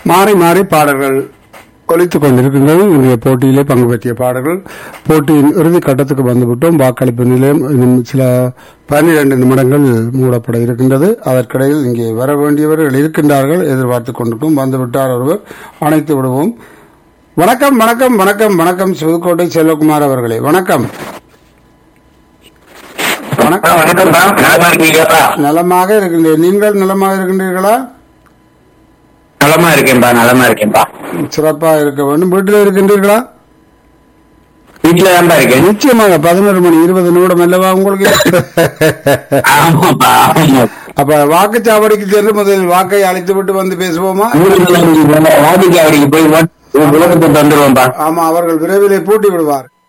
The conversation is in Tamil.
மாறி மாறி பாடல்கள் ஒலித்துக் கொண்டிருக்கின்றது இன்றைய போட்டியிலே பங்கு பெற்றிய பாடல்கள் போட்டியின் இறுதி கட்டத்துக்கு வந்துவிட்டோம் வாக்களிப்பு நிலையம் இன்னும் சில பன்னிரண்டு நிமிடங்கள் மூடப்பட இருக்கின்றது அதற்கிடையில் இங்கே வர வேண்டியவர்கள் இருக்கின்றார்கள் எதிர்பார்த்துக் கொண்டிருக்கும் வந்துவிட்டார் ஒருவர் அணைத்து விடுவோம் வணக்கம் வணக்கம் வணக்கம் வணக்கம் புதுக்கோட்டை செல்வகுமார் அவர்களே வணக்கம் வணக்கம் வணக்கம்ப்பா நலமா இருக்கீங்கப்பா நலமாக இருக்கின்றேன் நீங்கள் நலமாக இருக்கின்றீர்களா நலமா இருக்கேன்பா நலமா இருக்கேன்பா சிறப்பாக இருக்க வேண்டும் வீட்டில் இருக்கின்றீர்களா வீட்டுல தான்ப்பா இருக்கேன் நிச்சயமாக பதினோரு மணி இருபது நிமிடம் அல்லவா உங்களுக்கு ஆமாப்பா ஆமா அப்ப வாக்குச்சாவடிக்கு சென்று முதலில் வாக்கை அழைத்து விட்டு வந்து பேசுவோமா வாதிக்கு அவருக்கு போய் விளக்கத்தை தந்துருவோம்ப்பா ஆமா அவர்கள் விரைவிலே பூட்டி விடுவார்